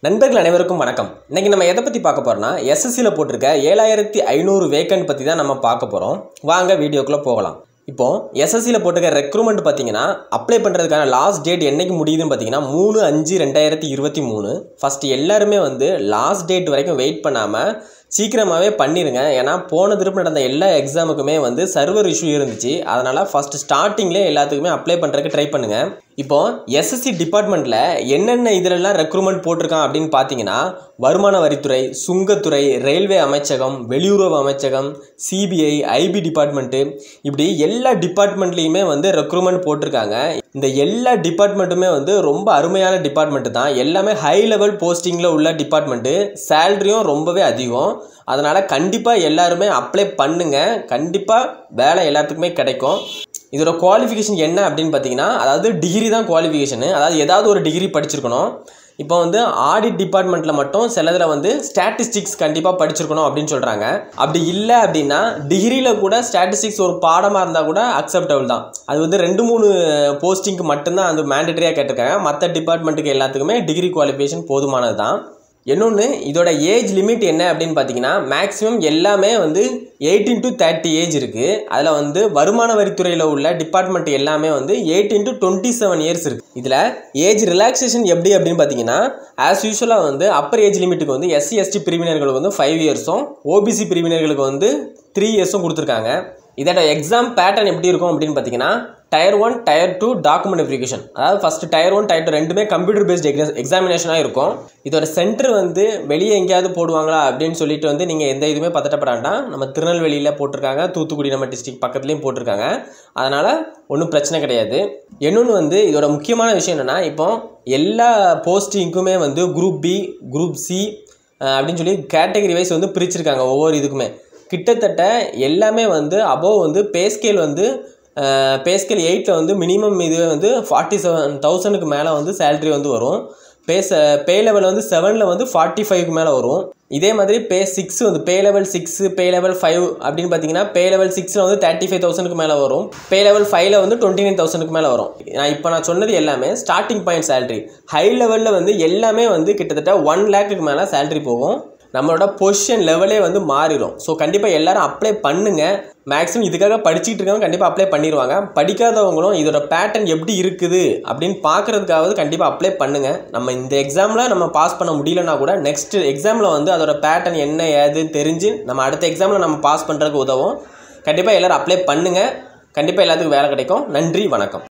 நண்பர்கள் அனைவருக்கும் வணக்கம் இன்னைக்கு நம்ம எதை பற்றி பார்க்க போறோம்னா எஸ்எஸ்சியில் போட்டிருக்க ஏழாயிரத்தி ஐநூறு வேக்கன்ட் பற்றி தான் நம்ம பார்க்க போகிறோம் வாங்க வீடியோக்குள்ளே போகலாம் இப்போ எஸ்எஸ்சியில் போட்டிருக்க ரெக்ரூட்மெண்ட் பார்த்தீங்கன்னா அப்ளை பண்ணுறதுக்கான லாஸ்ட் டேட் என்னைக்கு முடியுதுன்னு பார்த்தீங்கன்னா மூணு அஞ்சு ரெண்டாயிரத்தி இருபத்தி மூணு ஃபஸ்ட்டு எல்லாருமே வந்து லாஸ்ட் டேட் வரைக்கும் வெயிட் பண்ணாமல் சீக்கிரமாகவே பண்ணிடுங்க ஏன்னா போன திரும்ப நடந்த எல்லா எக்ஸாமுக்குமே வந்து சர்வர் இஷ்யூ இருந்துச்சு அதனால் ஃபஸ்ட்டு ஸ்டார்டிங்லேயே எல்லாத்துக்குமே அப்ளை பண்ணுறதுக்கு ட்ரை பண்ணுங்கள் இப்போ எஸ்எஸ்சி டிபார்ட்மெண்ட்டில் என்னென்ன இதிலெல்லாம் ரெக்ரூட்மெண்ட் போட்டிருக்கான் அப்படின்னு பார்த்தீங்கன்னா வருமான வரித்துறை சுங்கத்துறை ரயில்வே அமைச்சகம் வெளியுறவு அமைச்சகம் சிபிஐ ஐபி டிபார்ட்மெண்ட்டு இப்படி எல்லா டிபார்ட்மெண்ட்லேயுமே வந்து ரெக்ரூட்மெண்ட் போட்டிருக்காங்க இந்த எல்லா டிபார்ட்மெண்ட்டுமே வந்து ரொம்ப அருமையான டிபார்ட்மெண்ட்டு தான் எல்லாமே ஹை லெவல் போஸ்டிங்கில் உள்ள டிபார்ட்மெண்ட்டு சேல்ரியும் ரொம்பவே அதிகம் அதனால் கண்டிப்பாக எல்லாருமே அப்ளை பண்ணுங்கள் கண்டிப்பாக வேலை எல்லாத்துக்குமே கிடைக்கும் இதோட குவாலிஃபிகேஷன் என்ன அப்படின்னு பார்த்தீங்கன்னா அதாவது டிகிரி தான் குவாலிஃபிகேஷனு அதாவது ஏதாவது ஒரு டிகிரி படிச்சிருக்கணும் இப்போ வந்து ஆடிட் டிபார்ட்மெண்ட்டில் மட்டும் சிலதில் வந்து ஸ்டாட்டிஸ்டிக்ஸ் கண்டிப்பாக படிச்சிருக்கணும் அப்படின்னு சொல்கிறாங்க அப்படி இல்லை அப்படின்னா டிகிரியில் கூட ஸ்டாட்டிஸ்டிக்ஸ் ஒரு பாடமாக இருந்தால் கூட அக்செப்டபிள் தான் அது வந்து ரெண்டு மூணு போஸ்டிங்க்கு மட்டும்தான் அது மேண்டட்டரியாக கேட்டிருக்காங்க மற்ற டிபார்ட்மெண்ட்டுக்கு எல்லாத்துக்குமே டிகிரி குவாலிஃபிகேஷன் போதுமானது தான் இன்னொன்று இதோட ஏஜ் லிமிட் என்ன அப்படின்னு பார்த்தீங்கன்னா மேக்ஸிமம் எல்லாமே வந்து எயிட்டீன் டு தேர்ட்டி ஏஜ் இருக்குது அதில் வந்து வருமான வரித்துறையில் உள்ள டிபார்ட்மெண்ட் எல்லாமே வந்து eighteen to twenty seven years இருக்குது இதில் ஏஜ் ரிலாக்ஸேஷன் எப்படி அப்படின்னு பார்த்தீங்கன்னா ஆஸ் யூஸ்வலாக வந்து அப்பர் ஏஜ் லிமிட்டுக்கு வந்து எஸ்சி எஸ்டி பிரிவினர்களுக்கு வந்து ஃபைவ் இயர்ஸும் ஓபிசி பிரிவினர்களுக்கு வந்து த்ரீ இயர்ஸும் கொடுத்துருக்காங்க இதோட எக்ஸாம் பேட்டர்ன் எப்படி இருக்கும் அப்படின்னு பார்த்தீங்கன்னா tier one tier two document verification அதாவது first tier one tier two ரெண்டுமே கம்ப்யூட்டர் பேஸ்ட் எக்ஸா எக்ஸாமினேஷனாக இருக்கும் இதோட சென்டர் வந்து வெளியே எங்கேயாவது போடுவாங்களா அப்படின்னு சொல்லிட்டு வந்து நீங்கள் எந்த இதுவுமே பதட்டப்படாண்டா நம்ம திருநெல்வேலியில் போட்டிருக்காங்க தூத்துக்குடி நம்ம டிஸ்ட்ரிக்ட் பக்கத்துலேயும் போட்டிருக்காங்க அதனால் ஒன்றும் பிரச்சனை கிடையாது இன்னொன்று வந்து இதோட முக்கியமான விஷயம் என்னென்னா இப்போ எல்லா போஸ்டிங்க்குமே வந்து குரூப் பி குரூப் சி அப்படின்னு சொல்லி கேட்டகரி வைஸ் வந்து பிரிச்சிருக்காங்க ஒவ்வொரு இதுக்குமே கிட்டத்தட்ட எல்லாமே வந்து அபோவ் வந்து பே ஸ்கேல் வந்து பே ஸ்கேல் எயிட்டில் வந்து மினிமம் இது வந்து ஃபார்ட்டி செவன் தௌசண்ட்க்கு மேலே வந்து சேல்ரி வந்து வரும் பே ச பே லெவல் வந்து செவனில் வந்து ஃபார்ட்டி ஃபைவ்க்கு மேலே வரும் இதே மாதிரி பே சிக்ஸ் வந்து pay level six pay level five அப்படின்னு பார்த்தீங்கன்னா பே லெவல் சிக்ஸில் வந்து தேர்ட்டி ஃபைவ் தௌசண்ட்க்கு மேலே வரும் பே லெவல் ஃபைவ்ல வந்து டுவெண்ட்டி நைன் தௌசண்ட்க்கு மேலே வரும் நான் இப்போ நான் சொன்னது எல்லாமே ஸ்டார்டிங் பாயிண்ட் சேலரி ஹை லெவலில் வந்து எல்லாமே வந்து கிட்டத்தட்ட ஒன் லேக்குக்கு மேலே சேலரி போகும் நம்மளோட பொசிஷன் லெவலே வந்து மாறிடும் ஸோ கண்டிப்பாக எல்லாரும் அப்ளை பண்ணுங்கள் மேக்ஸிமம் இதுக்காக படிச்சுட்டு இருக்கவங்க கண்டிப்பாக அப்ளை பண்ணிடுவாங்க படிக்காதவங்களும் இதோட பேட்டர்ன் எப்படி இருக்குது அப்படின்னு பார்க்குறதுக்காவது கண்டிப்பாக அப்ளை பண்ணுங்கள் நம்ம இந்த எக்ஸாமில் நம்ம பாஸ் பண்ண முடியலனா கூட நெக்ஸ்ட் எக்ஸாமில் வந்து அதோட பேட்டர்ன் என்ன ஏதுன்னு தெரிஞ்சு நம்ம அடுத்த எக்ஸாமில் நம்ம பாஸ் பண்ணுறதுக்கு உதவும் கண்டிப்பாக எல்லோரும் அப்ளை பண்ணுங்கள் கண்டிப்பாக எல்லாத்துக்கும் வேலை கிடைக்கும் நன்றி வணக்கம்